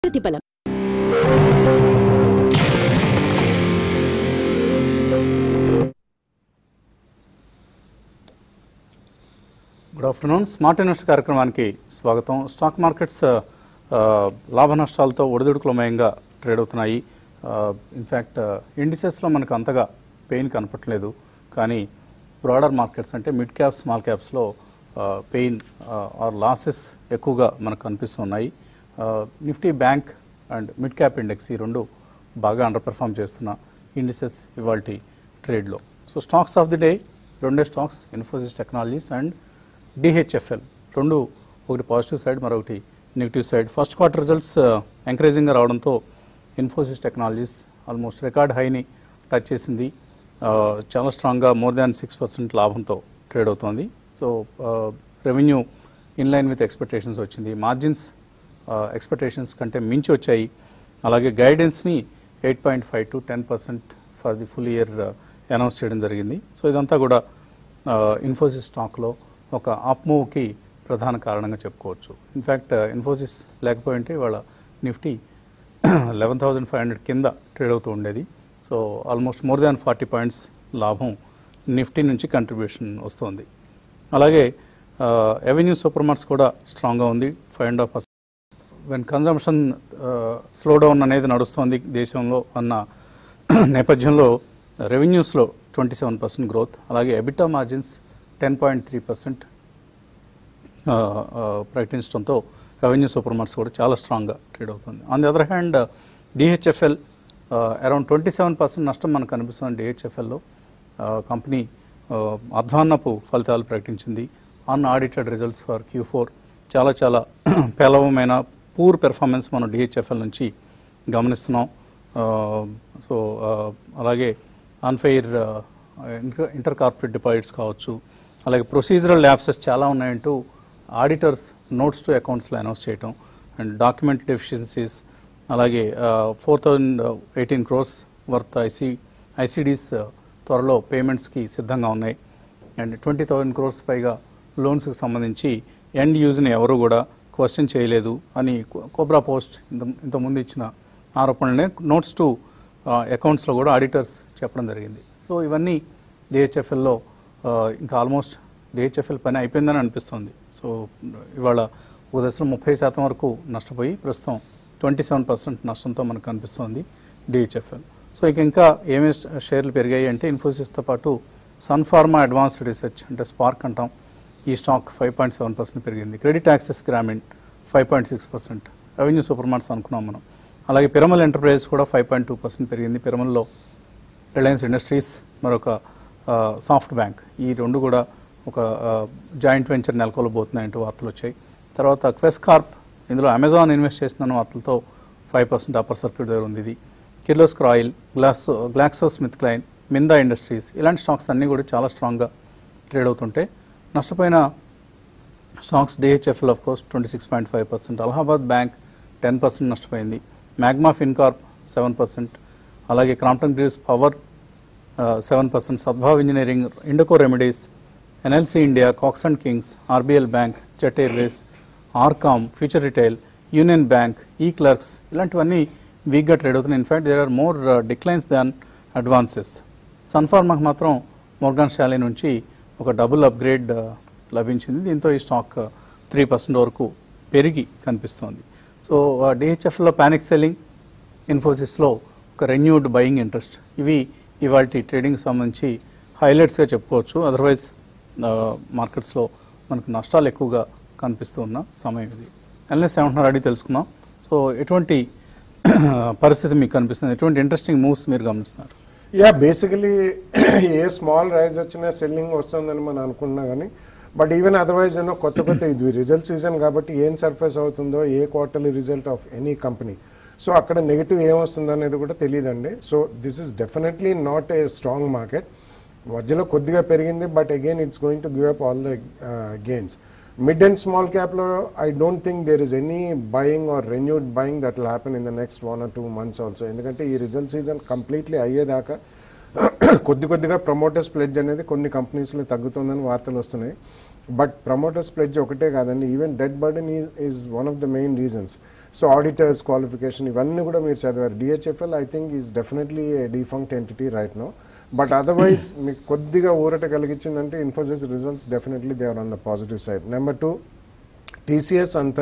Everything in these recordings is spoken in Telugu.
ప్రతిఫలం గుడ్ ఆఫ్టర్నూన్ స్మార్ట్ ఇన్వెస్ట్ కార్యక్రమానికి స్వాగతం స్టాక్ మార్కెట్స్ ఆ, లాభ నష్టాలతో ఒడిదుడుకులమయంగా ట్రేడ్ అవుతున్నాయి ఇన్ఫ్యాక్ట్ ఇండిసెస్లో మనకు అంతగా పెయిన్ కనపట్లేదు కానీ బ్రాడర్ మార్కెట్స్ అంటే మిడ్ క్యాప్స్ స్మాల్ క్యాప్స్లో పెయిన్ ఆర్ లాసెస్ ఎక్కువగా మనకు కనిపిస్తున్నాయి Nifty bank and mid cap index ఈ రెండు బాగా అండర్ పెర్ఫామ్ చేస్తున్న ఇండిసెస్ ఇవాళ ట్రేడ్లో so stocks of the day రెండే stocks Infosys Technologies and DHFL రెండు ఒకటి పాజిటివ్ సైడ్ మరొకటి negative side first quarter results ఎంకరేజింగ్గా రావడంతో ఇన్ఫోసిస్ టెక్నాలజీస్ ఆల్మోస్ట్ రికార్డ్ హైని టచ్ చేసింది ఆ, చాలా స్ట్రాంగ్గా మోర్ దాన్ సిక్స్ పర్సెంట్ లాభంతో ట్రేడ్ అవుతోంది so revenue in line with expectations వచ్చింది మార్జిన్స్ ఎక్స్పెక్టేషన్స్ కంటే మించి వచ్చాయి అలాగే గైడెన్స్ని eight point five to ten percent for the full year announce చేయడం జరిగింది సో ఇదంతా కూడా ఇన్ఫోసిస్ స్టాక్లో ఒక అప్ మూవ్కి ప్రధాన కారణంగా చెప్పుకోవచ్చు ఇన్ఫ్యాక్ట్ ఇన్ఫోసిస్ లేకపోయింటే వాళ్ళ Nifty eleven thousand five hundred కింద ట్రేడ్ అవుతూ ఉండేది so almost more than forty points లాభం నిఫ్టీ నుంచి కంట్రిబ్యూషన్ వస్తుంది అలాగే ఎవెన్యూ సూపర్ మార్ట్స్ కూడా స్ట్రాంగ్గా ఉంది five and half when consumption slow down అనేది నడుస్తోంది దేశంలో అన్న నేపథ్యంలో రెవెన్యూస్లో ట్వంటీ సెవెన్ పర్సెంట్ గ్రోత్ అలాగే EBITDA margins ten point three percent ప్రకటించడంతో రెవెన్యూ సూపర్ మార్ట్స్ కూడా చాలా స్ట్రాంగ్గా ట్రేడ్ అవుతుంది on the other hand DHFL around twenty seven percent నష్టం మనకు కనిపిస్తుంది డిహెచ్ఎఫ్ఎల్లో కంపెనీ అధ్వాన్నపు ఫలితాలు ప్రకటించింది unaudited results for Q four చాలా చాలా పేలవమైన పూర్ పెర్ఫార్మెన్స్ మనం డిహెచ్ఎఫ్ఎల్ నుంచి గమనిస్తున్నాం సో అలాగే అన్ఫెయిర్ ఇంటర్ కార్పొరేట్ డిపాజిట్స్ కావచ్చు అలాగే ప్రొసీజరల్ ల్యాబ్సెస్ చాలా ఉన్నాయంటూ ఆడిటర్స్ నోట్స్ టు అకౌంట్స్లో అనౌన్స్ చేయటం అండ్ డాక్యుమెంట్ డెఫిషియన్సీస్ అలాగే four thousand eighteen crores worth IC ICDs త్వరలో పేమెంట్స్కి సిద్ధంగా ఉన్నాయి అండ్ ట్వంటీ థౌజండ్ క్రోర్స్ పైగా లోన్స్కి సంబంధించి ఎండ్ యూజ్ని ఎవరు కూడా క్వశ్చన్ చేయలేదు అని కో- కోబ్రా పోస్ట్ ఇంత ఇంతకుముందు ఇచ్చిన ఆరోపణలనే నోట్స్ టు అకౌంట్స్లో కూడా ఆడిటర్స్ చెప్పడం జరిగింది సో ఇవన్నీ డిహెచ్ఎఫ్ఎల్లో ఇంకా ఆల్మోస్ట్ డిహెచ్ఎఫ్ఎల్ పని అయిపోయిందని అనిపిస్తుంది సో ఇవాళ ఒక దశలో ముప్పై శాతం వరకు నష్టపోయి ప్రస్తుతం ట్వంటీ సెవెన్ పర్సెంట్ నష్టంతో మనకు కనిపిస్తోంది డిహెచ్ఎఫ్ఎల్ సో ఇక ఇంకా ఏమేమి షేర్లు పెరిగాయి అంటే ఇన్ఫోసిస్తో పాటు సన్ ఫార్మా అడ్వాన్స్డ్ రీసెర్చ్ అంటే స్పార్క్ అంటాం ఈ stock five point seven percent పెరిగింది credit access Grameen five point six percent Avenue Supermarts అనుకున్నాం మనం అలాగే పిరమల్ ఎంటర్ప్రైజెస్ కూడా ఫైవ్ పాయింట్ టూ పర్సెంట్ పెరిగింది పిరమల్లో రిలయన్స్ ఇండస్ట్రీస్ మరొక ఆ, సాఫ్ట్ బ్యాంక్ ఈ రెండు కూడా ఒక ఆ, జాయింట్ వెంచర్ నెలకొల్బోతున్నాయంటూ వార్తలు వచ్చాయి తర్వాత క్వెస్ కార్ప్ ఇందులో అమెజాన్ ఇన్వెస్ట్ చేస్తుందన్న వార్తలతో ఫైవ్ పర్సెంట్ అప్పర్ సర్క్యూట్ దగ్గర ఉంది ఇది కిర్లోస్కర్ ఆయిల్ గ్లాస్ Glaxo Smith Kline Minda industries ఇలాంటి స్టాక్స్ అన్నీ కూడా చాలా స్ట్రాంగ్గా ట్రేడ్ అవుతుంటే నష్టపోయిన stocks DHFL of course twenty six point five percent Allahabad bank ten percent నష్టపోయింది మ్యాగ్మా ఫిన్కార్ప్ సెవెన్ పర్సెంట్ అలాగే Crompton Greaves power seven percent Sadbhav engineering Indoco remedies NLC India Cox and Kings RBL bank jet airways RCom future retail union bank ఈ క్లర్క్స్ ఇలాంటివన్నీ వీక్గా ట్రేడ్ అవుతున్నాయి in fact there are more declines than advances సన్ఫార్మాకి మాత్రం మోర్గాన్ స్టాలీ నుంచి ఒక డబుల్ అప్గ్రేడ్ లభించింది దీంతో ఈ స్టాక్ త్రీ పర్సెంట్ వరకు పెరిగి కనిపిస్తోంది సో డిహెచ్ఎఫ్లో ప్యానిక్ సెల్లింగ్ ఇన్ఫోసిస్లో ఒక రెన్యూడ్ బయింగ్ ఇంట్రెస్ట్ ఇవి ఇవాళ ట్రేడింగ్ సంబంధించి హైలైట్స్గా చెప్పుకోవచ్చు అదర్వైజ్ మార్కెట్స్లో మనకు నష్టాలు ఎక్కువగా కనిపిస్తూ ఉన్న సమయం ఇది ఎల్ఎస్ ఏమంటున్నారు అడిగి తెలుసుకుందాం సో ఎటువంటి పరిస్థితి మీకు కనిపిస్తుంది ఎటువంటి ఇంట్రెస్టింగ్ మూవ్స్ మీరు గమనిస్తున్నారు yeah basically a small rise వచ్చినా సెల్లింగ్ వస్తుందని మనం అనుకున్నా కానీ బట్ ఈవెన్ అదర్వైజ్ ఏమో కొత్త కొత్త ఇది రిజల్ట్ సీజన్ కాబట్టి ఏం సర్ఫేస్ అవుతుందో a quarterly result of any company so అక్కడ నెగిటివ్ ఏమొస్తుందో అనేది కూడా తెలియదండి so this is definitely not a strong market మధ్యలో కొద్దిగా పెరిగింది but again it's going to give up all the gains mid and small క్యాప్లో I don't think there is any buying or renewed buying that will happen in the next one or two months also ఎందుకంటే ఈ రిజల్ట్ సీజన్ కంప్లీట్లీ అయ్యేదాకా కొద్ది కొద్దిగా ప్రమోటర్స్ ప్లెడ్జ్ అనేది కొన్ని కంపెనీస్లో తగ్గుతుందని వార్తలు వస్తున్నాయి బట్ ప్రమోటర్స్ ప్లెడ్జ్ ఒకటే కాదండి even debt burden is one of the main reasons so auditors qualification ఇవన్నీ కూడా మీరు చదివారు DHFL I think is definitely a defunct entity right no but otherwise మీకు కొద్దిగా ఊరట కలిగించిందంటే Infosys results definitely they are on the positive side number two TCS అంత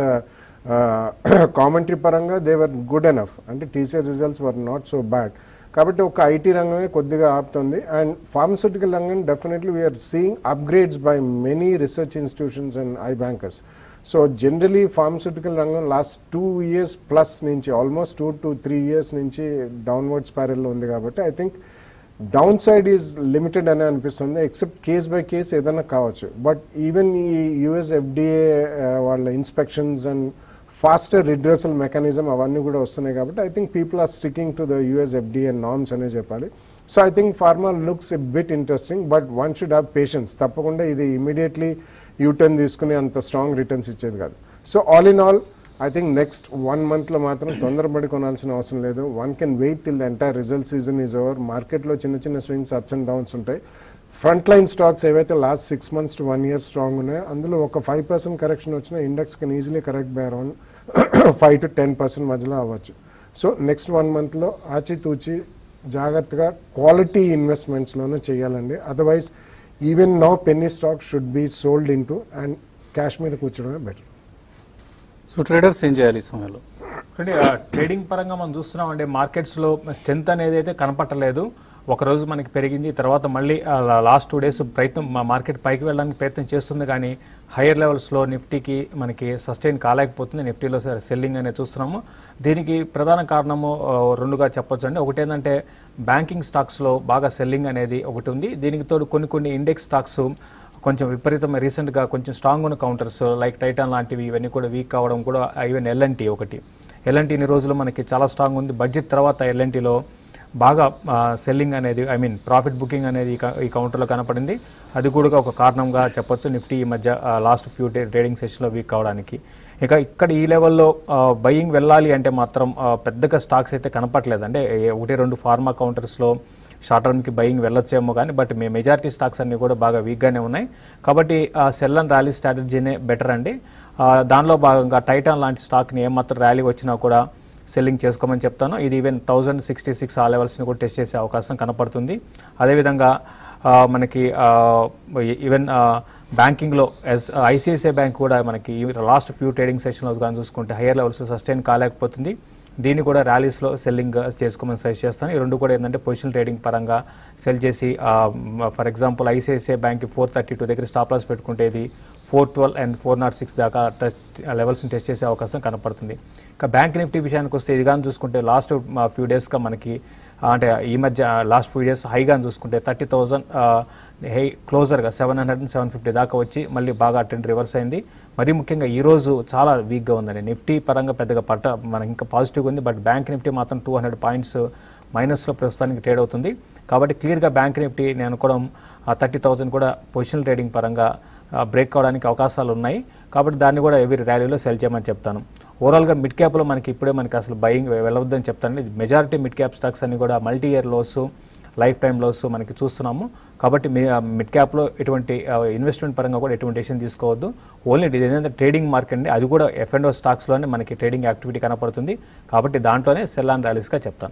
కామెంటరీ పరంగా దే వర్ గుడ్ ఎనఫ్ అంటే TCS results were not so bad కాబట్టి ఒక ఐటీ రంగమే కొద్దిగా ఆపుతుంది అండ్ ఫార్మస్యూటికల్ రంగం definitely we're seeing upgrades by many research institutions and I bankers so generally pharmaceutical రంగం లాస్ట్ టూ ఇయర్స్ ప్లస్ నుంచి almost two to three years నుంచి డౌన్వర్డ్ స్పైరల్లో ఉంది కాబట్టి I think down side is limited అని అనిపిస్తుంది ఎక్సెప్ట్ కేస్ బై కేస్ ఏదైనా కావచ్చు బట్ ఈవెన్ ఈ యుఎస్ ఎఫ్డిఏ వాళ్ళ inspections and faster redressal mechanism అవన్నీ కూడా వస్తున్నాయి కాబట్టి I think people are sticking to the US FDA norms అనే చెప్పాలి so I think pharma looks a bit interesting but one should have patience తప్పకుండా ఇది ఇమీడియట్లీ యూటర్న్ తీసుకుని అంత స్ట్రాంగ్ రిటర్న్స్ ఇచ్చేది కాదు so all in all I think next one మంత్లో మాత్రం తొందరపడి కొనాల్సిన అవసరం లేదు one can wait till the entire result season is over మార్కెట్లో చిన్న చిన్న స్వింగ్స్ అప్స్ అండ్ డౌన్స్ ఉంటాయి ఫ్రంట్ లైన్ స్టాక్స్ ఏవైతే last six months to one year strong ఉన్నాయో అందులో ఒక ఫైవ్ పర్సెంట్ కరెక్షన్ వచ్చినా index can easily correct by around five to ten percent మధ్యలో అవ్వచ్చు సో నెక్స్ట్ వన్ మంత్లో ఆచితూచి జాగ్రత్తగా క్వాలిటీ ఇన్వెస్ట్మెంట్స్లోనే చేయాలండి otherwise even now penny stock should be sold in to and cash మీద కూర్చోవడమే బెటర్ సో ట్రేడర్స్ ఏం చేయాలి ఈ సమయంలో అంటే ఆ, ట్రేడింగ్ పరంగా మనం చూస్తున్నాం అంటే మార్కెట్స్లో స్ట్రెంత్ అనేది అయితే కనపట్టలేదు ఒక రోజు మనకి పెరిగింది తర్వాత మళ్ళీ ఆ, లా- లాస్ట్ టూ డేస్ ప్రయత్నం మా మార్కెట్ పైకి వెళ్ళడానికి ప్రయత్నం చేస్తుంది కానీ హయ్యర్ లెవెల్స్లో నిఫ్టీకి మనకి సస్టైన్ కాలేకపోతుంది నిఫ్టీలో సెల్లింగ్ అనేది చూస్తున్నాము దీనికి ప్రధాన కారణము ఆ, రెండుగా చెప్పొచ్చు అండి ఒకటి ఏంటంటే బ్యాంకింగ్ స్టాక్స్లో బాగా సెల్లింగ్ అనేది ఒకటి ఉంది దీనికి తోడు కొన్ని కొన్ని ఇండెక్స్ స్టాక్స్ కొంచెం విపరీతమైన రీసెంట్గా కొంచెం స్ట్రాంగ్ ఉన్న కౌంటర్స్ లైక్ టైటాన్ లాంటివి ఇవన్నీ కూడా వీక్ కావడం కూడా ఈవెన్ ఎల్ఎన్టీ ఒకటి ఎల్ఎన్టీ ఇన్ని రోజులు మనకి చాలా స్ట్రాంగ్ ఉంది బడ్జెట్ తర్వాత ఎల్ఎన్టీలో బాగా సెల్లింగ్ అనేది ఐ మీన్ ప్రాఫిట్ బుకింగ్ అనేది ఈ క- ఈ కౌంటర్లో కనపడింది అది కూడా ఒక కారణంగా చెప్పొచ్చు నిఫ్టీ ఈ మధ్య లాస్ట్ ఫ్యూ డే ట్రేడింగ్ సెషన్లో వీక్ కావడానికి ఇక ఇక్కడ ఈ లెవెల్లో బయింగ్ వెళ్ళాలి అంటే మాత్రం ఆ, పెద్దగా స్టాక్స్ అయితే కనపట్లేదు అంటే ఏ- ఒకటి రెండు ఫార్మా కౌంటర్స్లో షార్ట్ టర్మ్కి బయింగ్ వెళ్ళొచ్చేమో కానీ బట్ మీ మెజారిటీ స్టాక్స్ అన్ని కూడా బాగా వీక్గానే ఉన్నాయి కాబట్టి సెల్ అండ్ ర్యాలీ స్ట్రాటజీనే బెటర్ అండి ఆ, దానిలో భాగంగా టైటాన్ లాంటి స్టాక్ని ఏమాత్రం ర్యాలీ వచ్చినా కూడా సెల్లింగ్ చేసుకోమని చెప్తాను ఇది ఈవెన్ థౌజండ్ సిక్స్టీ సిక్స్ ఆ లెవెల్స్ని కూడా టెస్ట్ చేసే అవకాశం కనపడుతుంది అదేవిధంగా ఆ, మనకి ఈవెన్ బ్యాంకింగ్లో ఎస్ ఐసిఐసిఐ బ్యాంక్ కూడా మనకి లాస్ట్ ఫ్యూ ట్రేడింగ్ సెషన్లో కానీ చూసుకుంటే హయ్యర్ లెవెల్స్ సస్టైన్ కాలేకపోతుంది దీన్ని కూడా ర్యాలీస్లో సెల్లింగ్ చేసుకోమని సజెస్ట్ చేస్తాను ఈ రెండు కూడా ఏంటంటే పొజిషన్ ట్రేడింగ్ పరంగా సెల్ చేసి for example ICICI bank four thirty two దగ్గర స్టాప్ లాస్ పెట్టుకుంటే ఇది four twelve and four not six దాకా టెస్ట్ లెవెల్స్ని టెస్ట్ చేసే అవకాశం కనపడుతుంది ఇక బ్యాంక్ నిఫ్టీ విషయానికి వస్తే ఇది కానీ చూసుకుంటే లాస్ట్ ఫ్యూ డేస్గా మనకి ఆ, అంటే ఈ మధ్య లాస్ట్ ఫ్యూ డేస్ హైగా చూసుకుంటే థర్టీ థౌజండ్ హై క్లోజర్గా seven hundred and seven fifty దాకా వచ్చి మళ్ళీ బాగా ట్రెండ్ రివర్స్ అయింది మరీ ముఖ్యంగా ఈ రోజు చాలా వీక్గా ఉందండి నిఫ్టీ పరంగా పెద్దగా పట్ట మనకి ఇంకా పాజిటివ్గా ఉంది బట్ బ్యాంక్ నిఫ్టీ మాత్రం టూ హండ్రెడ్ పాయింట్స్ మైనస్లో ప్రస్తుతానికి ట్రేడ్ అవుతుంది కాబట్టి క్లియర్గా బ్యాంక్ నిఫ్టీ నేను అనుకోవడం థర్టీ థౌజండ్ కూడా పొజిషనల్ ట్రేడింగ్ పరంగా బ్రేక్ అవడానికి అవకాశాలు ఉన్నాయి కాబట్టి దాన్ని కూడా ఎవరి ర్యాలీలో సెల్ చేయమని చెప్తాను ఓవరాల్గా మిడ్ క్యాప్లో మనకి ఇప్పుడే మనకి అసలు బయింగ్ వెళ్ళవద్దని చెప్తాను మెజారిటీ మిడ్ క్యాప్ స్టాక్స్ అన్ని కూడా multi year lows life time lows మనకి చూస్తున్నాము కాబట్టి మీ మిడ్ క్యాప్లో ఎటువంటి ఇన్వెస్ట్మెంట్ పరంగా కూడా ఎటువంటి డెసిషన్ తీసుకోవద్దు ఓన్లీ ఇది ఏంటంటే ట్రేడింగ్ మార్కెట్ అండి అది కూడా ఎఫ్ అండ్ ఓ స్టాక్స్లోనే మనకి ట్రేడింగ్ యాక్టివిటీ కనపడుతుంది కాబట్టి దాంట్లోనే సెల్ అండ్ ర్యాలీస్గా చెప్తాను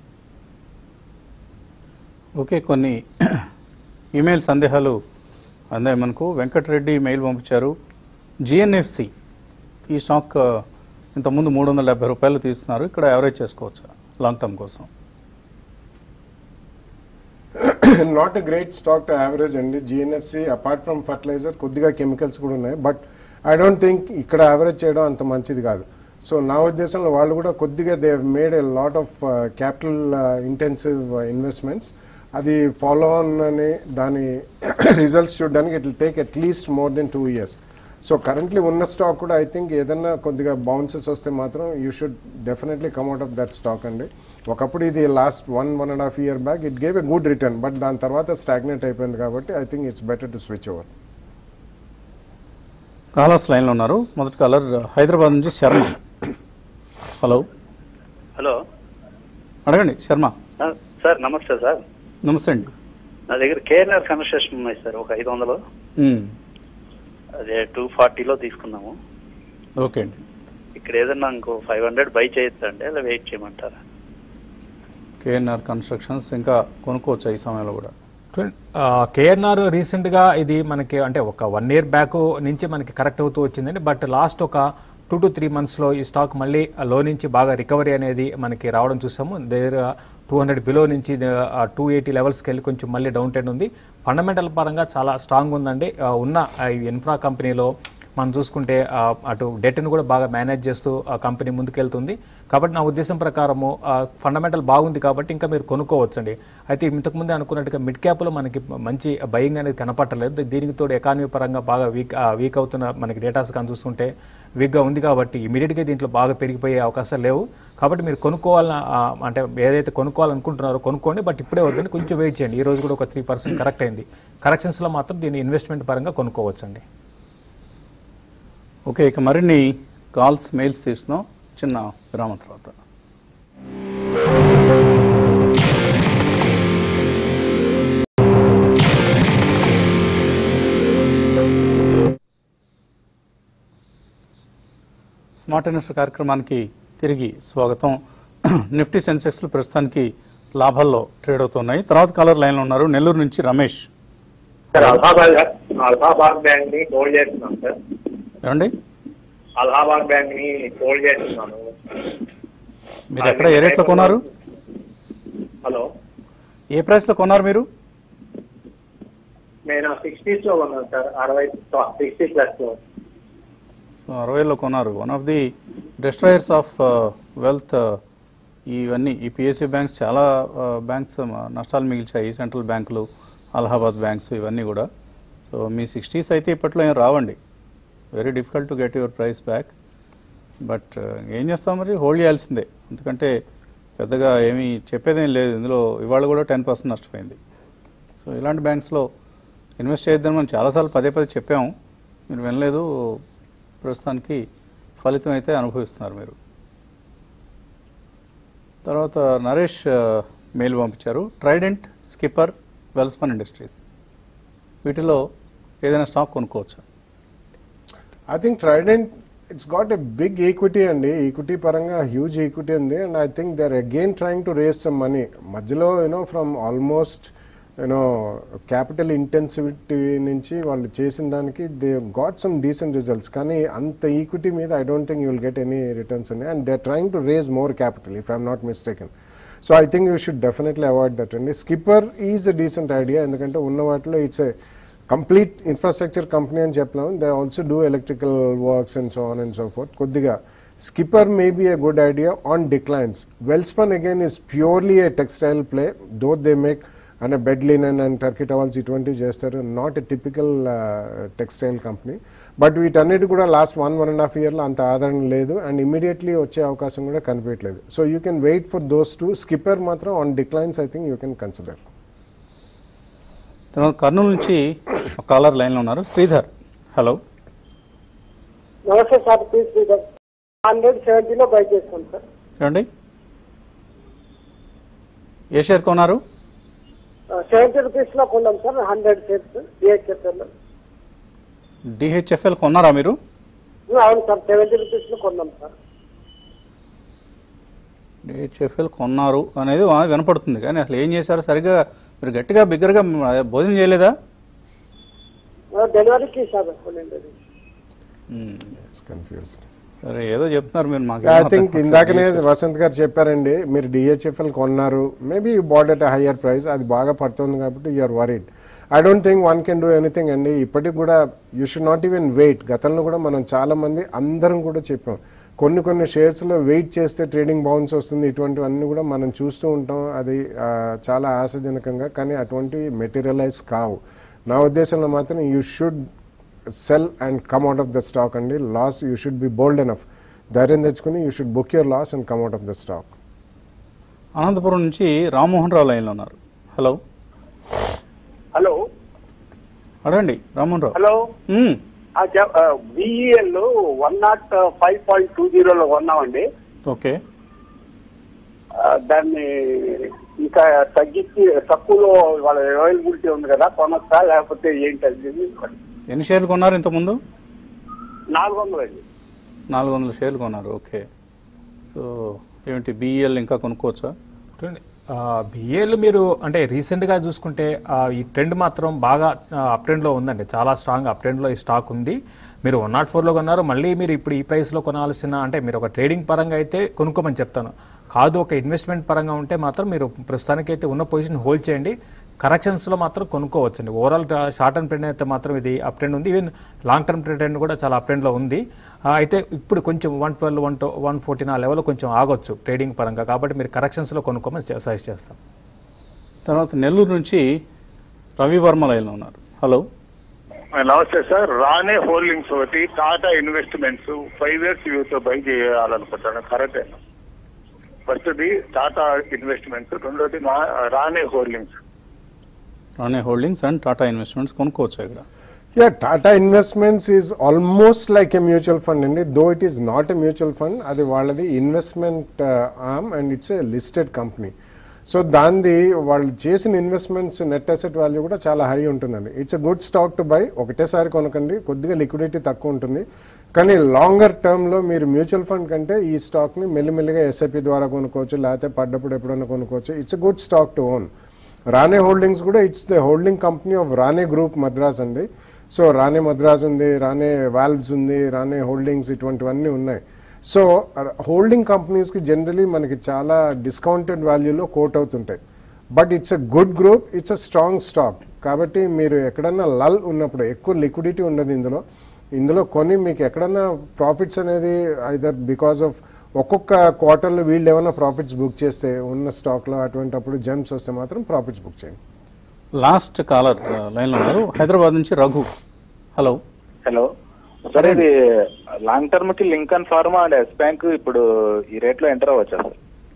ఓకే కొన్ని ఈమెయిల్ సందేహాలు అందాయి మనకు వెంకటరెడ్డి మెయిల్ పంపించారు జిఎన్ఎఫ్సి ఈ స్టాక్ ఆ, ఇంతకుముందు మూడు వందల డెబ్బై రూపాయలు తీస్తున్నారు ఇక్కడ యావరేజ్ చేసుకోవచ్చా లాంగ్ టర్మ్ కోసం not a great stock to average అండి జిఎన్ఎఫ్సి అపార్ట్ ఫ్రమ్ ఫర్టిలైజర్ కొద్దిగా కెమికల్స్ కూడా ఉన్నాయి బట్ ఐ డోంట్ థింక్ ఇక్కడ యావరేజ్ చేయడం అంత మంచిది కాదు సో నా ఉద్దేశంలో వాళ్ళు కూడా కొద్దిగా they made a lot of capital intensive investments అది ఫాలో ఆన్ అని దాని రిజల్ట్స్ చూడడానికి it will take at least more than two years so currently ఉన్న స్టాక్ కూడా ఐ థింక్ ఏదన్నా కొద్దిగా బౌన్సెస్ వస్తే మాత్రం you should definitely come out of that stock అండి ఒకప్పుడు ఇది last one one and half year back it gave a good return but దాని తర్వాత స్టాగ్నేట్ అయిపోయింది కాబట్టి I think it's better to switch over callers లైన్లో ఉన్నారు మొదటి కాలర్ హైదరాబాద్ నుంచి శర్మ హలో హలో అడగండి శర్మ ఆ, సార్ నమస్తే సార్ నమస్తే అండి నా దగ్గర కేఎన్ఆర్ కన్స్ట్రక్షన్ ఉన్నాయి సార్ ఒక ఐదు వందలు మ్మ్. అదే టూ ఫార్టీలో తీసుకున్నాము ఓకే అండి ఇక్కడ ఏదన్నా ఇంకో ఫైవ్ హండ్రెడ్ బై చేయొచ్చా అండి అలా వెయిట్ చేయమంటారా కేఎన్ఆర్ కన్స్ట్రక్షన్స్ ఇంకా కొనుక్కోవచ్చు ఈ సమయంలో కూడా కేఎన్ఆర్ రీసెంట్గా ఇది మనకి అంటే ఒక వన్ ఇయర్ బ్యాక్ నుంచి మనకి కరెక్ట్ అవుతూ వచ్చిందండి బట్ లాస్ట్ ఒక టూ టు త్రీ మంత్స్లో ఈ స్టాక్ మళ్ళీ లో నుంచి బాగా రికవరీ అనేది మనకి రావడం చూసాము దగ్గర టూ హండ్రెడ్ బిలో నుంచి టూ ఎయిటీ లెవెల్స్కి వెళ్ళి కొంచెం మళ్ళీ డౌన్ ట్రెండ్ ఉంది ఫండమెంటల్ పరంగా చాలా స్ట్రాంగ్ ఉందండి ఆ, ఉన్న ఆ, ఈ ఇన్ఫ్రా కంపెనీలో మనం చూసుకుంటే ఆ, అటు డెట్ని కూడా బాగా మేనేజ్ చేస్తూ ఆ కంపెనీ ముందుకెళ్తుంది కాబట్టి నా ఉద్దేశం ప్రకారము ఫండమెంటల్ బాగుంది కాబట్టి ఇంకా మీరు కొనుక్కోవచ్చండి అయితే ఇంతకుముందే అనుకున్నట్టుగా మిడ్ క్యాప్లో మనకి మంచి బయింగ్ అనేది కనపట్టలేదు దీనికి తోడు ఎకానమీ పరంగా బాగా వీక్ వీక్ అవుతున్న మనకి డేటాస్ కానీ చూస్తుంటే వీక్గా ఉంది కాబట్టి ఇమీడియట్గా దీంట్లో బాగా పెరిగిపోయే అవకాశాలు లేవు కాబట్టి మీరు కొనుక్కోవాలన్న ఆ, అంటే ఏదైతే కొనుక్కోవాలనుకుంటున్నారో కొనుక్కోండి బట్ ఇప్పుడే వద్దండి కొంచెం వెయిట్ చేయండి ఈ రోజు కూడా ఒక త్రీ పర్సెంట్ కరెక్ట్ అయింది కరెక్షన్స్లో మాత్రం దీన్ని ఇన్వెస్ట్మెంట్ పరంగా కొనుక్కోవచ్చండి ఓకే ఇక మరిన్ని కాల్స్ మెయిల్స్ తీస్తున్నాం చిన్న విరామం తర్వాత స్మార్ట్ ఇన్వెస్టర్ కార్యక్రమానికి తిరిగి స్వాగతం నిఫ్టీ సెన్సెక్స్లు ప్రస్తుతానికి లాభాల్లో ట్రేడ్ అవుతున్నాయి తర్వాత కాలర్ లైన్లో ఉన్నారు నెల్లూరు నుంచి రమేష్ సార్ అలహాబాద్ అలహాబాద్ బ్యాంక్ ని హోల్డ్ చేస్తున్నాం సార్ ఏమండి అలహాబాద్ బ్యాంక్ ని హోల్డ్ చేస్తున్నాను మీరు ఎక్కడ ఏ రేట్లో కొన్నారు హలో ఏ ప్రైస్లో కొన్నారు మీరు నేను సిక్స్టీస్ లో ఉన్నాను సార్ అరవై సిక్స్టీ ప్లస్ లో సో అరవైలో కొన్నారు one of the destroyers of wealth ఇవన్నీ ఈ పిఎస్సి బ్యాంక్స్ చాలా బ్యాంక్స్ నష్టాలు మిగిల్చాయి సెంట్రల్ బ్యాంకులు అలహాబాద్ బ్యాంక్స్ ఇవన్నీ కూడా సో మీ సిక్స్టీస్ అయితే ఇప్పట్లో ఏం రావండి very difficult to get your price back but ఏం చేస్తాం మరి హోల్డ్ చేయాల్సిందే ఎందుకంటే పెద్దగా ఏమీ చెప్పేదేం లేదు ఇందులో ఇవాళ కూడా టెన్ పర్సెంట్ నష్టపోయింది సో ఇలాంటి బ్యాంక్స్లో ఇన్వెస్ట్ చేద్దాం మనం చాలాసార్లు పదే పదే చెప్పాము మీరు వినలేదు ప్రస్తుతానికి ఫలితం అయితే అనుభవిస్తున్నారు మీరు తర్వాత నరేష్ ఆ, మెయిల్ పంపించారు ట్రైడెంట్ స్కిప్పర్ వెల్స్పన్ ఇండస్ట్రీస్ వీటిలో ఏదైనా స్టాక్ కొనుక్కోవచ్చా I think Trident it's got a big equity అండి ఈక్విటీ పరంగా హ్యూజ్ ఈక్విటీ ఉంది and I think they are again trying to raise some money మధ్యలో you know from almost you know capital intensivity నుంచి వాళ్ళు చేసిన దానికి they got some decent results కానీ అంత ఈక్విటీ మీద I don't think you will get any returns ఉన్నాయి and they are trying to raise more capital if I'm not mistaken so I think you should definitely avoid that అండి Skipper is a decent idea ఎందుకంటే ఉన్న వాటిలో it's a complete infrastructure company అని చెప్పలేము they also do electrical works and so on and so forth కొద్దిగా Skipper may be a good idea on declines Welspun again is purely a textile play though they make అంటే bed linen and turkey towels ఇటువంటివి చేస్తారు not a typical textile company but వీటన్నిటి కూడా last one one and half ఇయర్లో అంత ఆదరణ లేదు అండ్ ఇమీడియట్లీ వచ్చే అవకాశం కూడా కనిపించట్లేదు so you can wait for those two Skipper మాత్రం on declines I think you can consider తర్వాత కర్నూలు నుంచి ఒక కాలర్ లైన్లో ఉన్నారు శ్రీధర్ హలో నమస్తే సార్ ప్లీజ్ శ్రీధర్ హండ్రెడ్ సెవెంటీలో బై చేసుకోండి సార్ ఏమండి ఏ షేర్ కొన్నారు సెవెంటీ రూపీస్లో కొన్నాం sir hundred shares DHFL DHFL కొన్నారా మీరు అవును సార్ సెవెంటీ రూపీస్లో కొన్నాం సార్ డిహెచ్ఎఫ్ఎల్ కొన్నారు అనేది వా- వినపడుతుంది కానీ అసలు ఏం చేశారు సరిగ్గా మీరు గట్టిగా బిగ్గరగా మ- భోజనం చేయలేదా డెలివరీకి సార్ కొనండి మ్మ్. కన్ఫ్యూజ్డ్ సరే ఏదో చెప్తున్నారు మీరు మాకు ఐ థింక్ ఇందాకనే వసంత్ గారు చెప్పారండి మీరు డిహెచ్ఎఫ్ఎల్ కొన్నారు maybe you bought at higher price అది బాగా పడుతుంది కాబట్టి you're worried I don't think one can do anything అండి ఇప్పటికి కూడా you should not even wait గతంలో కూడా మనం చాలా మంది అందరం కూడా చెప్పాం కొన్ని కొన్ని షేర్స్లో వెయిట్ చేస్తే ట్రేడింగ్ బౌన్స్ వస్తుంది ఇటువంటివన్నీ కూడా మనం చూస్తూ ఉంటాం అది ఆ, చాలా ఆశాజనకంగా కానీ అటువంటివి మెటీరియలైజ్ కావు నా ఉద్దేశంలో మాత్రం you should sell and come out of the stock అండి loss you should be bold enough ధైర్యం తెచ్చుకుని you should book your loss and come out of the stock Anantapur నుంచి రామ్మోహన్ రావు లైన్లో ఉన్నారు హలో హలో అడగండి రామ్మోహన్ రావు హలో మ్మ్. VEL one not five point two జీరోలో కొన్నామండి ఓకే ఆ, దాన్ని ఇంకా తగ్గించి తక్కువలో వాళ్ళ అవైలబిలిటీ ఉంది కదా కొనొచ్చా లేకపోతే ఏంటి అది ఎన్ని షేర్లు కొన్నారు ఇంతకుముందు నాలుగు వందలు అండి నాలుగు వందల షేర్లు కొన్నారు ఓకే సో ఏమిటి బీఈఎల్ ఇంకా కొనుక్కోవచ్చా బిఏలు మీరు అంటే రీసెంట్గా చూసుకుంటే ఆ, ఈ ట్రెండ్ మాత్రం బాగా అప్ ట్రెండ్లో ఉందండి చాలా స్ట్రాంగ్ అప్ ట్రెండ్లో ఈ స్టాక్ ఉంది మీరు వన్ నాట్ ఫోర్లో కొన్నారు మళ్ళీ మీరు ఇప్పుడు ఈ ప్రైస్లో కొనాల్సిన అంటే మీరు ఒక ట్రేడింగ్ పరంగా అయితే కొనుక్కోమని చెప్తాను కాదు ఒక ఇన్వెస్ట్మెంట్ పరంగా ఉంటే మాత్రం మీరు ప్రస్తుతానికైతే ఉన్న పొజిషన్ హోల్డ్ చేయండి కరెక్షన్స్లో మాత్రం కొనుక్కోవచ్చండి ఓవరాల్ షార్ట్ టర్మ్ ట్రెండ్ అయితే మాత్రం ఇది అప్ ట్రెండ్ ఉంది ఈవెన్ లాంగ్ టర్మ్ ట్రెండ్ కూడా చాలా అప్ ట్రెండ్లో ఉంది ఆ, అయితే ఇప్పుడు కొంచెం one twelve one one fourteen ఆ లెవెల్లో కొంచెం ఆగొచ్చు ట్రేడింగ్ పరంగా కాబట్టి మీరు కరెక్షన్స్లో కొనుక్కోమని సజెస్ట్ చేస్తాం తర్వాత నెల్లూరు నుంచి రవి వర్మ లైన్లో ఉన్నారు హలో నమస్తే సార్ రానే హోల్డింగ్స్ ఒకటి టాటా ఇన్వెస్ట్మెంట్స్ ఫైవ్ ఇయర్స్ యూత్ బై చేయాలనుకుంటాను కరెక్టే ఫస్ట్ది టాటా ఇన్వెస్ట్మెంట్స్ రెండోది మా Rane holdings Rane holdings and Tata investments కొనుక్కోవచ్చు ఇక్కడ Yeah, Tata Investments is almost like a mutual fund అండి though it is not a mutual fund అది వాళ్ళది investment arm and it's a listed company so దానిది వాళ్ళు చేసిన ఇన్వెస్ట్మెంట్స్ నెట్ అసెట్ వాల్యూ కూడా చాలా హై ఉంటుందండి it's a good stock to buy ఒకటేసారి కొనకండి కొద్దిగా లిక్విడిటీ తక్కువ ఉంటుంది కానీ లాంగర్ టర్మ్లో మీరు మ్యూచువల్ ఫండ్ కంటే ఈ స్టాక్ని మెల్లిమెల్లిగా ఎస్ఐపి ద్వారా కొనుక్కోవచ్చు లేకపోతే పడ్డప్పుడు ఎప్పుడైనా కొనుక్కోవచ్చు it's a good stock to own Rane holdings కూడా it's the holding company of Rane group Madras అండి సో రానే మద్రాస్ ఉంది రానే వాల్వ్స్ ఉంది రానే హోల్డింగ్స్ ఇటువంటివన్నీ ఉన్నాయి సో హోల్డింగ్ కంపెనీస్కి జనరలీ మనకి చాలా డిస్కౌంటెడ్ వాల్యూలో కోట్ అవుతుంటాయి but it's a good group it's a strong stock కాబట్టి మీరు ఎక్కడన్నా లల్ ఉన్నప్పుడు ఎక్కువ లిక్విడిటీ ఉండదు ఇందులో ఇందులో కొని మీకు ఎక్కడన్నా ప్రాఫిట్స్ అనేది ఐదర్ బికాస్ ఆఫ్ ఒక్కొక్క క్వార్టర్లో వీళ్ళు ఏమైనా ప్రాఫిట్స్ బుక్ చేస్తే ఉన్న స్టాక్లో అటువంటిప్పుడు జెమ్స్ వస్తే మాత్రం ప్రాఫిట్స్ బుక్ చేయండి లాస్ట్ కాలర్ లైన్లో ఉన్నారు హైదరాబాద్ నుంచి రఘు హలో హలో సార్ ఇది లాంగ్ టర్మ్ కి Lincoln pharma and Yes bank ఇప్పుడు ఈ రేట్ లో ఎంటర్ అవ్వచ్చా సార్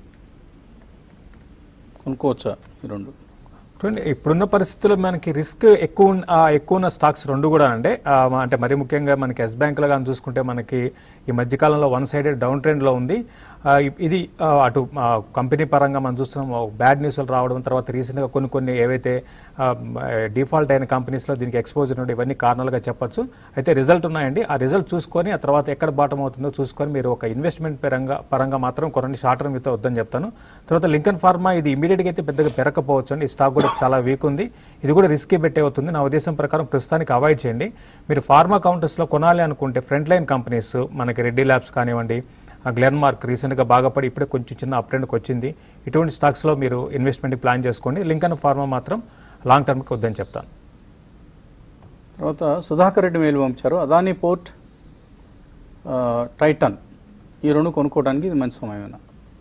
కొనుక్కోవచ్చా ఈ రెండు చూడండి ఇప్పుడున్న పరిస్థితుల్లో మనకి రిస్క్ ఎక్కువ ఉన్న- ఆ, ఎక్కువ ఉన్న స్టాక్స్ రెండు కూడా అంటే ఆ, మ- అంటే మరి ముఖ్యంగా మనకి ఎస్ బ్యాంకులో కానీ చూసుకుంటే మనకి ఈ మధ్యకాలంలో వన్ సైడెడ్ డౌన్ ట్రెండ్లో ఉంది ఆ, ఇ- ఇది ఆ, అటు ఆ, కంపెనీ పరంగా మనం చూస్తున్నాం బ్యాడ్ న్యూస్లు రావడం తర్వాత రీసెంట్గా కొన్ని కొన్ని ఏవైతే డిఫాల్ట్ అయిన కంపెనీస్లో దీనికి ఎక్స్పోజర్ ఉండే ఇవన్నీ కారణాలుగా చెప్పొచ్చు అయితే రిజల్ట్ ఉన్నాయండి ఆ రిజల్ట్ చూసుకొని ఆ తర్వాత ఎక్కడ బాటం అవుతుందో చూసుకొని మీరు ఒక ఇన్వెస్ట్మెంట్ పరంగా పరంగా మాత్రం కొనండి షార్ట్ టర్మ్ విత్ వద్దని చెప్తాను తర్వాత లింకన్ ఫార్మా ఇది ఇమీడియట్గా అయితే పెద్దగా పెరగకపోవచ్చు అండి ఈ స్టాక్ కూడా చాలా వీక్ ఉంది ఇది కూడా రిస్కీ పెట్టే అవుతుంది నా ఉద్దేశం ప్రకారం ప్రస్తుతానికి అవాయిడ్ చేయండి మీరు ఫార్మా కౌంటర్స్లో కొనాలి అనుకుంటే ఫ్రంట్ లైన్ కంపెనీస్ మనకి రెడ్డి ల్యాబ్స్ కానివ్వండి గ్లెన్ మార్క్ రీసెంట్గా బాగా పడి ఇప్పుడే కొంచెం చిన్న అప్ ట్రెండ్కి వచ్చింది ఇటువంటి స్టాక్స్లో మీరు ఇన్వెస్ట్మెంట్ ప్లాన్ చేసుకోండి లింకన్ ఫార్మా మాత్రం లాంగ్ టర్మ్కి వద్దని చెప్తాను తర్వాత సుధాకర్ రెడ్డి మెయిల్ పంపించారు అదానీ పోర్ట్ ఆ, టైటన్ ఈ రెండు కొనుక్కోవడానికి ఇది మంచి సమయమేనా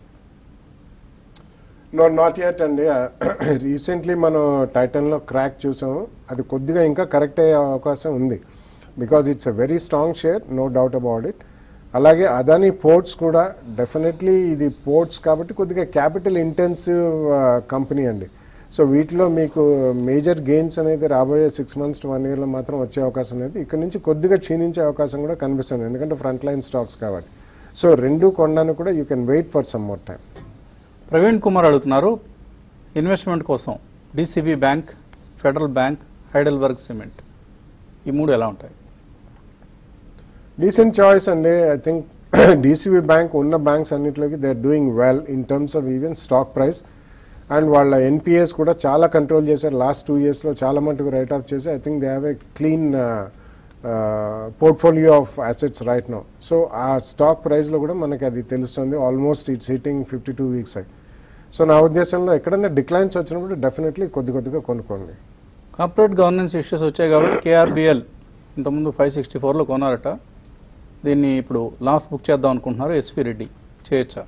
నో నాట్ యట్ అండి రీసెంట్లీ మనం టైటన్లో క్రాక్ చూసాము అది కొద్దిగా ఇంకా కరెక్ట్ అయ్యే అవకాశం ఉంది because it's a very strong share no doubt about it అలాగే అదానీ పోర్ట్స్ కూడా డెఫినెట్లీ ఇది పోర్ట్స్ కాబట్టి కొద్దిగా క్యాపిటల్ ఇంటెన్సివ్ కంపెనీ అండి సో వీటిలో మీకు మేజర్ గెయిన్స్ అనేది రాబోయే సిక్స్ మంత్స్ టు వన్ ఇయర్లో మాత్రం వచ్చే అవకాశం లేదు ఇక్కడ నుంచి కొద్దిగా క్షీణించే అవకాశం కూడా కనిపిస్తుంది ఎందుకంటే ఫ్రంట్ లైన్ స్టాక్స్ కాబట్టి సో రెండు కొనడానికి కూడా you can wait for some more time Praveen Kumar అడుగుతున్నారు ఇన్వెస్ట్మెంట్ కోసం DCB Bank Federal Bank Heidelberg Cement ఈ మూడు ఎలా ఉంటాయి డీసెంట్ చాయిస్ అండి ఐ థింక్ డీసీబీ బ్యాంక్ ఉన్న బ్యాంక్స్ అన్నింటిలోకి they are doing well in terms of even stock price and వాళ్ళ ఎన్పిఎస్ కూడా చాలా కంట్రోల్ చేశారు లాస్ట్ టూ ఇయర్స్లో చాలా మటుకు రైట్ ఆఫ్ చేసి I think they have a clean portfolio of assets right no so ఆ స్టాక్ ప్రైస్లో కూడా మనకి అది తెలుస్తుంది almost it's hitting fifty two weeks అయి సో నా ఉద్దేశంలో ఎక్కడైనా డిక్లైన్స్ వచ్చినప్పుడు డెఫినెట్లీ కొద్ది కొద్దిగా కొనుక్కోండి కార్పొరేట్ గవర్నెన్స్ ఇష్యూస్ వచ్చాయి కాబట్టి కేఆర్బిఎల్ ఇంతకుముందు ఫైవ్ సిక్స్టీ ఫోర్లో కొన్నారట దీన్ని ఇప్పుడు లాస్ బుక్ చేద్దాం అనుకుంటున్నారు ఎస్పీ రెడ్డి చేయొచ్చా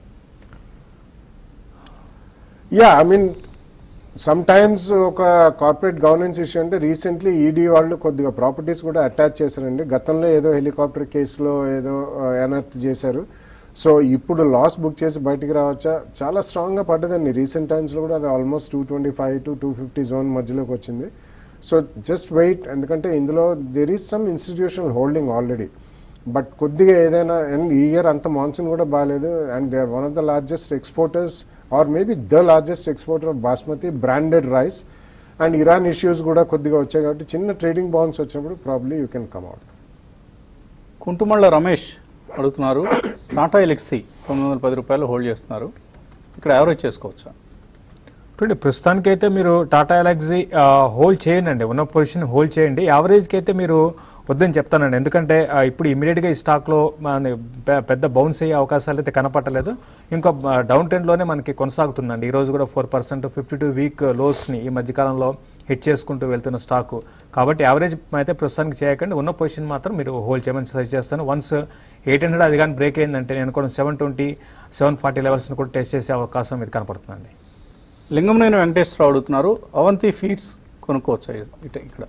yeah I mean sometimes ఒక కార్పొరేట్ గవర్నెన్స్ ఇష్యూ అంటే రీసెంట్లీ ఈడీ వాళ్ళు కొద్దిగా ప్రాపర్టీస్ కూడా అటాచ్ చేశారండి గతంలో ఏదో హెలికాప్టర్ కేసులో ఏదో అనర్త్ చేశారు సో ఇప్పుడు లాస్ బుక్ చేసి బయటికి రావచ్చా చాలా స్ట్రాంగ్గా పడ్డదండి రీసెంట్ టైమ్స్లో కూడా అది almost two twenty five to two fifty zone మధ్యలోకి వచ్చింది సో జస్ట్ వెయిట్ ఎందుకంటే ఇందులో there is some institutional holding already but కొద్దిగా ఏదైనా అండ్ ఈ ఇయర్ అంత మాన్సూన్ కూడా బాగాలేదు and they are one of the largest exporters or maybe the largest exporter of basmati branded rice and Iran issues కూడా కొద్దిగా వచ్చాయి కాబట్టి చిన్న ట్రేడింగ్ బౌన్స్ వచ్చినప్పుడు probably you can come out Kuntumalla Ramesh అడుగుతున్నారు టాటా ఎలక్సీ తొమ్మిది వందల పది రూపాయలు హోల్డ్ చేస్తున్నారు ఇక్కడ యావరేజ్ చేసుకోవచ్చా చూడండి ప్రస్తుతానికి అయితే మీరు టాటా ఎలక్సీ హోల్డ్ చేయండి అండి ఉన్న పొజిషన్ హోల్డ్ చేయండి యావరేజ్కి అయితే మీరు వద్దని చెప్తానండి ఎందుకంటే ఆ, ఇప్పుడు ఇమీడియట్గా ఈ స్టాక్లో మన పె- పెద్ద బౌన్స్ అయ్యే అవకాశాలు అయితే కనపట్టలేదు ఇంకా డౌన్ ట్రెండ్లోనే మనకి కొనసాగుతుందండి ఈ రోజు కూడా four percent fifty two week లోస్ని ఈ మధ్యకాలంలో హిట్ చేసుకుంటూ వెళ్తున్న స్టాకు కాబట్టి యావరేజ్ అయితే ప్రస్తుతానికి చేయకండి ఉన్న పొజిషన్ మాత్రం మీరు హోల్డ్ చేయమని సజెస్ట్ చేస్తాను వన్స్ ఎయిట్ హండ్రెడ్ అది కానీ బ్రేక్ అయిందంటే నేను కూడా సెవెన్ ట్వంటీ సెవెన్ ఫార్టీ లెవెల్స్ని కూడా టెస్ట్ చేసే అవకాశం ఇది కనపడుతుందండి లింగంనేని వెంకటేశ్వరరావు అడుగుతున్నారు అవంతి ఫీడ్స్ కొనుక్కోవచ్చా ఇట ఇక్కడ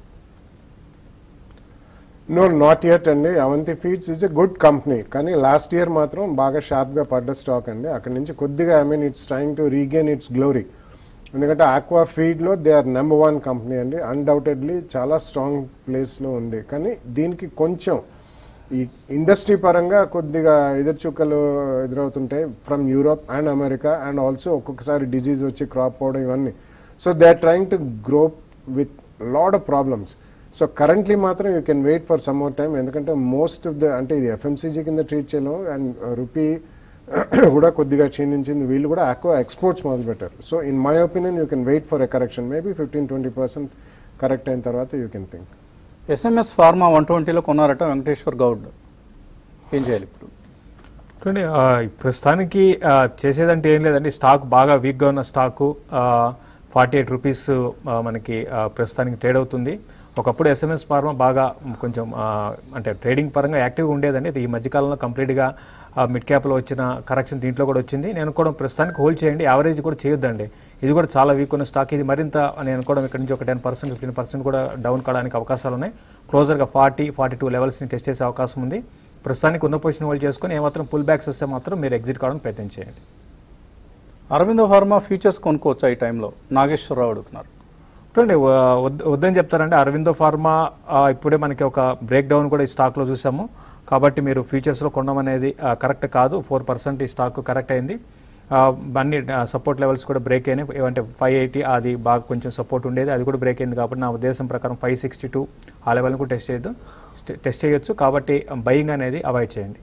నో నాట్ యట్ అండి Avanti feeds is a good company కానీ లాస్ట్ ఇయర్ మాత్రం బాగా షార్ప్గా పడ్డ స్టాక్ అండి అక్కడ నుంచి కొద్దిగా I mean it's trying to regain its glory ఎందుకంటే ఆక్వా ఫీడ్లో they are number one company అండి అన్డౌటెడ్లీ చాలా స్ట్రాంగ్ ప్లేస్లో ఉంది కానీ దీనికి కొంచెం ఈ ఇండస్ట్రీ పరంగా కొద్దిగా ఎదురు చుక్కలు ఎదురవుతుంటాయి from Europe and America and also ఒక్కొక్కసారి డిజీజ్ వచ్చి క్రాప్ పోవడం ఇవన్నీ so they are trying to grow with lot of problems so currently మాత్రం you can wait for some more time ఎందుకంటే మోస్ట్ ఆఫ్ ద అంటే ఇది ఎఫ్ఎంసీజీ కింద ట్రీట్ చేయలేము అండ్ రూపీ కూడా కొద్దిగా క్షీణించింది వీళ్ళు కూడా ఎక్కువ ఎక్స్పోర్ట్స్ మొదలు పెట్టారు so in my opinion you can wait for a correction maybe fifteen twenty percent correct అయిన తర్వాత you can think SMS pharma one ట్వంటీలో కొన్నారట వెంకటేశ్వర్ గౌడ్ ఏం చేయాలి ఇప్పుడు చూడండి ఆ, ప్రస్తుతానికి ఆ, చేసేదంటే ఏం లేదండి స్టాక్ బాగా వీక్గా ఉన్న స్టాకు ఫార్టీ ఎయిట్ రూపీస్ మనకి ఆ, ప్రస్తుతానికి ట్రేడ్ అవుతుంది ఒకప్పుడు ఎస్ఎంఎస్ ఫార్మా బాగా కొంచెం ఆ, అంటే ట్రేడింగ్ పరంగా యాక్టివ్గా ఉండేదండి ఇది ఈ మధ్యకాలంలో కంప్లీట్గా మిడ్ క్యాప్లో వచ్చిన కరెక్షన్ దీంట్లో కూడా వచ్చింది నేను కూడా ప్రస్తుతానికి హోల్డ్ చేయండి యావరేజ్ కూడా చేయొద్దండి ఇది కూడా చాలా వీక్ ఉన్న స్టాక్ ఇది మరింత నేను కూడా ఇక్కడ నుంచి ఒక టెన్ పర్సెంట్ ఫిఫ్టీన్ పర్సెంట్ కూడా డౌన్ కావడానికి అవకాశాలు ఉన్నాయి క్లోజర్గా ఫార్టీ ఫార్టీ టూ లెవెల్స్ని టెస్ట్ చేసే అవకాశం ఉంది ప్రస్తుతానికి ఉన్న పొజిషన్ హోల్డ్ చేసుకొని ఏమాత్రం పుల్ బ్యాక్స్ వస్తే మాత్రం మీరు ఎగ్జిట్ కావడానికి ప్రయత్నం చేయండి అరవిందో ఫార్మా ఫ్యూచర్స్ కొనుక్కోవచ్చా ఈ టైంలో నాగేశ్వరరావు అడుగుతున్నారు చూడండి వ- వద్ద- వద్దని చెప్తారంటే అరవిందో ఫార్మా ఆ, ఇప్పుడే మనకి ఒక బ్రేక్ డౌన్ కూడా ఈ స్టాక్లో చూసాము కాబట్టి మీరు ఫ్యూచర్స్లో కొనడం అనేది ఆ, కరెక్ట్ కాదు ఫోర్ పర్సెంట్ ఈ స్టాక్ కరెక్ట్ అయింది ఆ, అన్ని సపోర్ట్ లెవెల్స్ కూడా బ్రేక్ అయినాయి ఏమంటే ఫైవ్ ఎయిటీ అది బాగా కొంచెం సపోర్ట్ ఉండేది అది కూడా బ్రేక్ అయింది కాబట్టి నా ఉద్దేశం ప్రకారం ఫైవ్ సిక్స్టీ టూ ఆ లెవెల్ని కూడా టెస్ట్ చేయొద్దు టెస్ట్ చేయొచ్చు కాబట్టి బయింగ్ అనేది అవాయిడ్ చేయండి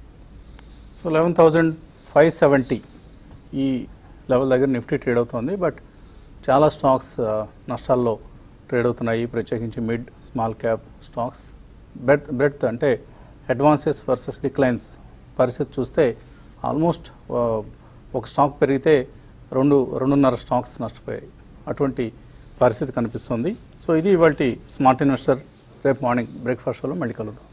so eleven thousand five seventy ఈ లెవెల్ దగ్గర నిఫ్టీ ట్రేడ్ అవుతుంది బట్ చాలా స్టాక్స్ ఆ, నష్టాల్లో ట్రేడ్ అవుతున్నాయి ప్రత్యేకించి mid small cap stocks bread breadth అంటే అడ్వాన్సెస్ వర్సెస్ డిక్లైన్స్ పరిస్థితి చూస్తే ఆల్మోస్ట్ ఒక స్టాక్ పెరిగితే రెండు రెండున్నర స్టాక్స్ నష్టపోయాయి అటువంటి పరిస్థితి కనిపిస్తుంది సో ఇది ఇవాళ స్మార్ట్ ఇన్వెస్టర్ రేపు మార్నింగ్ బ్రేక్ఫాస్ట్ షోలో మళ్ళీ కలుద్దాం